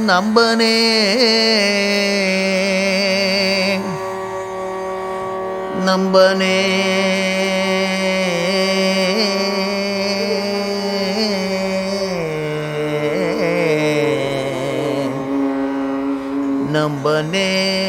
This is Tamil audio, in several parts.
நம்பனே நம்பனே நம்பனே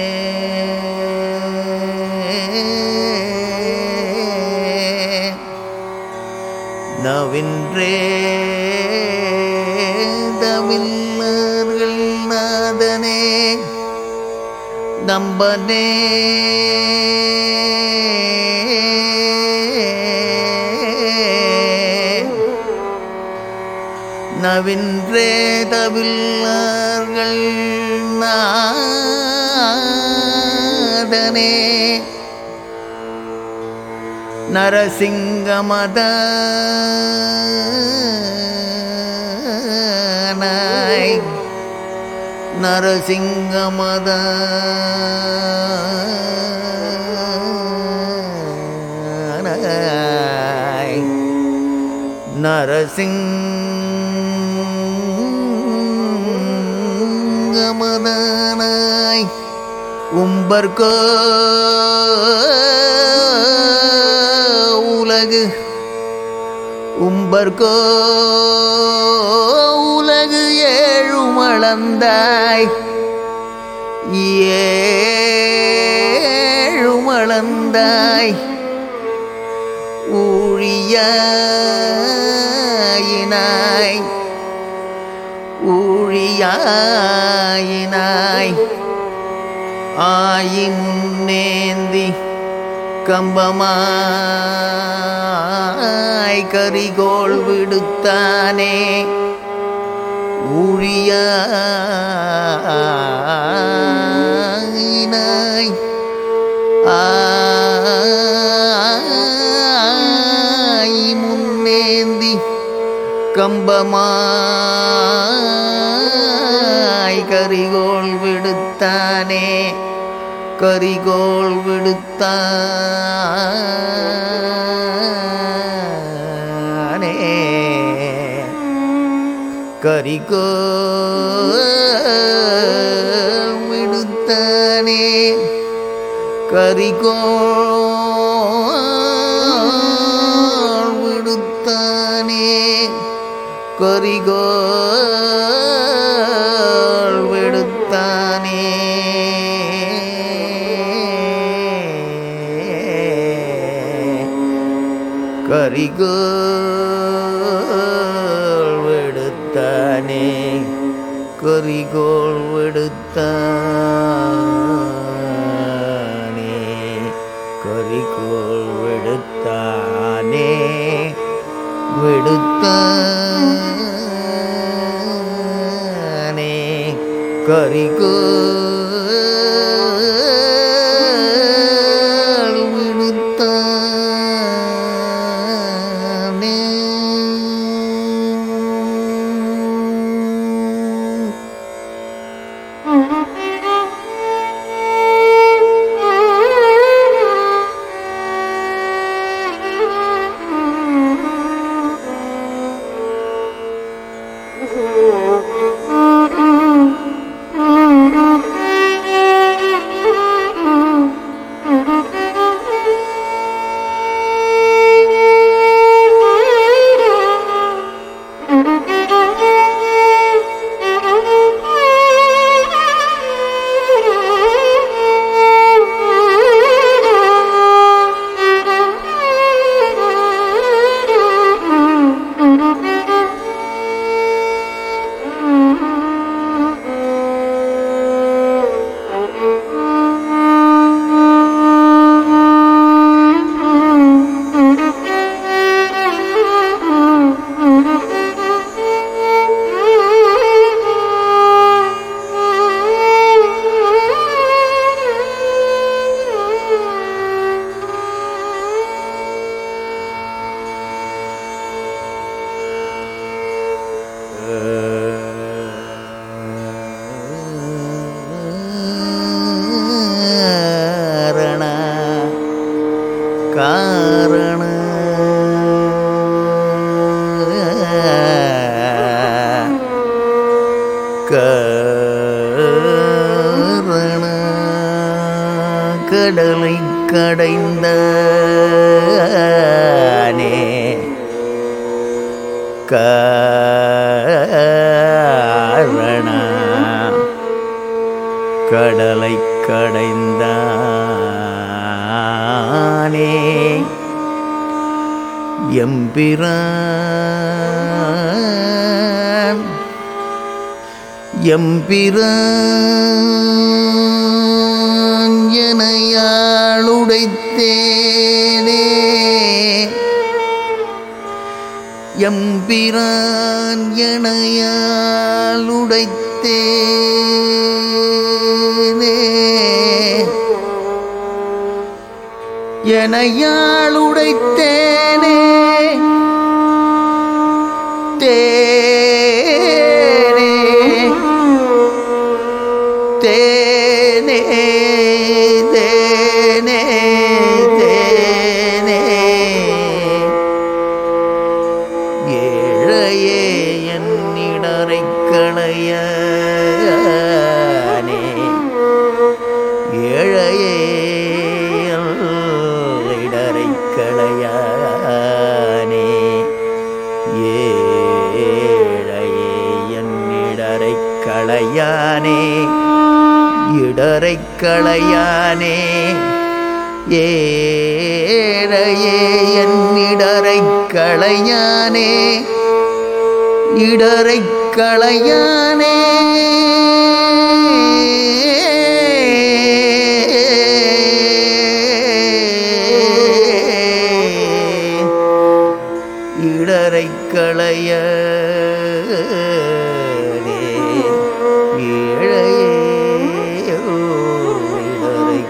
நவின்றே தமிழர்கள் நாதனே நம்பனே நவின்றே தவிழர்கள் நாதனே நரசிங்கமத நரசிங்கமத நரசிங்கமதனாய் உம்பர்கோ உலகு உம்பர்கோ உலகு ஏழுமளந்தாய் ஏழுமளந்தாய் ஊழியாயினாய் ஊழியாயினாய் ஆயி முன்னேந்தி கம்பமாய் கரிகோள் விடுத்தானே ஊழியாயினாய் ஆய் முன்னேந்தி கம்பமாய் கரிகோள் விடுத்தானே கரிகோள் விடுத்தானே கரிகோள் விடுத்தானே கரிகோள் விடுத்தானே கரிகோள் விடுத்தானே கரிகோள் விடுத்தானே கரிகோள் விடுத்தானே கரிகோள் விடுத்தானே விடுத்தானே கரிகோள் விடுத்தானே Thank you. கடைந்தானே காரண கடலை கடைந்தானே எம்பிரான் எம்பிரான் எனையாளுடைத்தேனே எம்பிரான் எனையாளுடைத்தேனே எனையாளுடைத்தேனே தேனே தேனே தேனே தேனே ஏழையே என்னிடரை களையானே ஏழையே இடரை களையானே ஏழையே என்னிடரை களையானே இடரை களையானே ஏழையே என்னிடரை களையானே இடரை களையானே இடரை களைய ஏழையே இடரை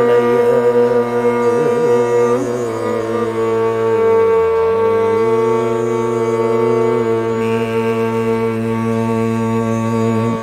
களைய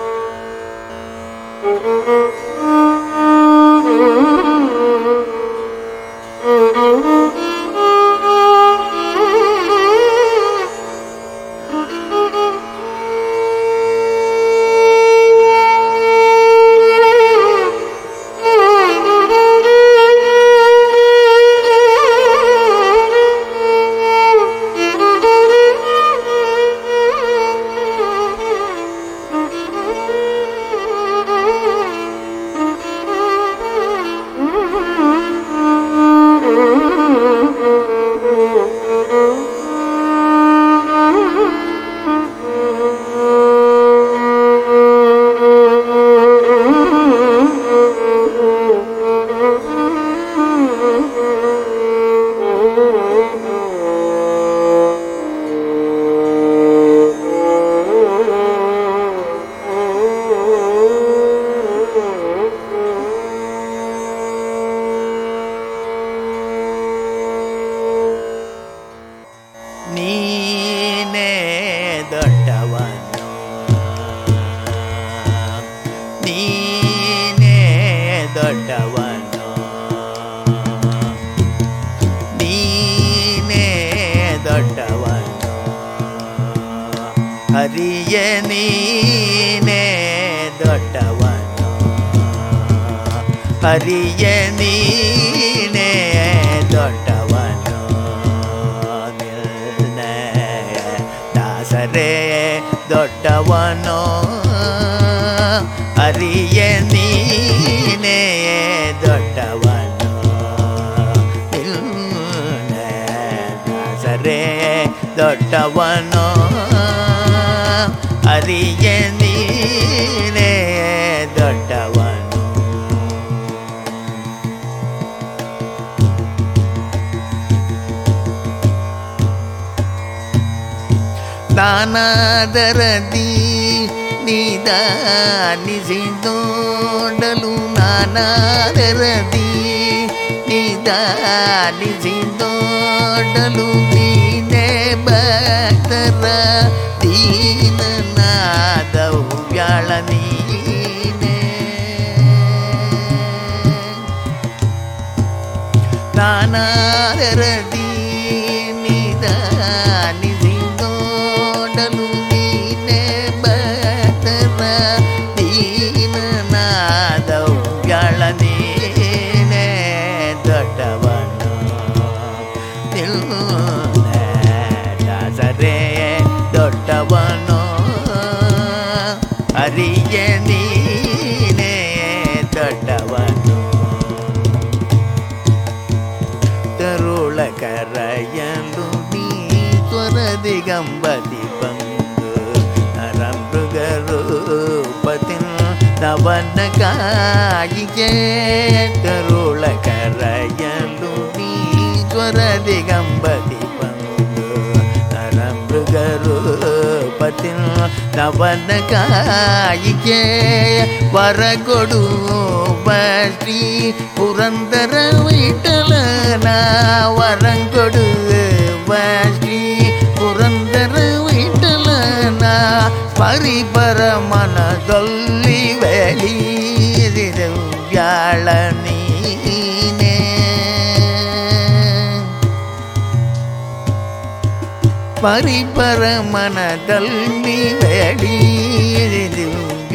ನೀನೇ ದೊಡ್ಡವನು ನೀನೇ ದೊಡ್ಡವನು ನೀನೇ ದೊಡ್ಡವನು ಹರಿಯ ನೀನೇ ದೊಡ್ಡವನು ಹರಿಯ ನೀನೇ ದೊಡ್ಡವನು ನಿರ್ಣಯ ದಾಸರೇ ದೊಡ್ಡವನು ಹರಿಯ ನೀನೇ ದೊಡ್ಡವನು ನಿರ್ಣಯ ದಾಸರೇ ದೊಡ್ಡವನು ಹರಿಯ ನೀನೇ ದೊಡ್ಡವನು ನಾನಾದರದಿ ನಿಧಾನಿಸಿದೋಡಲು ನಾನಾದರದಿ ನಿಧಾನಿಸಿದೋಡಲು ನೀನೆ ಭಕ್ತರ ದೀನನಾದವು ವ್ಯಾಳ ನೀನೆ ನಾನಾದರದಿ ನಿಧಾನಿಸಿದೋಡಲು ನೀನೆ ಭಕ್ತರ ದೀನನಾದವು ವ್ಯಾಳ ನೀನೆ ದೊಡ್ಡ ದಿಗಂಬದಿ ಬಂದು ನರಮೃಗರೂಪತಿನ್ ನವನ ಕಾಯಿಗೆ ಕರುಳ ಕರಯಲು ನೀಶ್ವರ ದಿಗಂಬದಿ ಬಂದು ನರಮೃಗರೂಪತಿನ್ ನವನ ಕಾಯಿಗೆ ವರಗೊಡು ಶ್ರೀ ಪುರಂದರ ವಿಠಲನ ವರಂಗೊಡು ಶ್ರೀ ಪುರಂದರ ವಿಠಲನ ಪರಿಪರ ಮನದಲ್ಲಿ ವ್ಯಾಳ ನೀನೇ ಪರಿಪರ ಮನದಲ್ಲಿ ವ್ಯಾಳ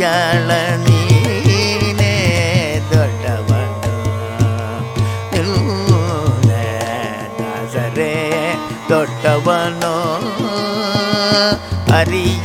ನೀನೇ ದೊಡ್ಡವನು ದಾಸರೇ ದೊಡ್ಡವನು ಹರಿಯ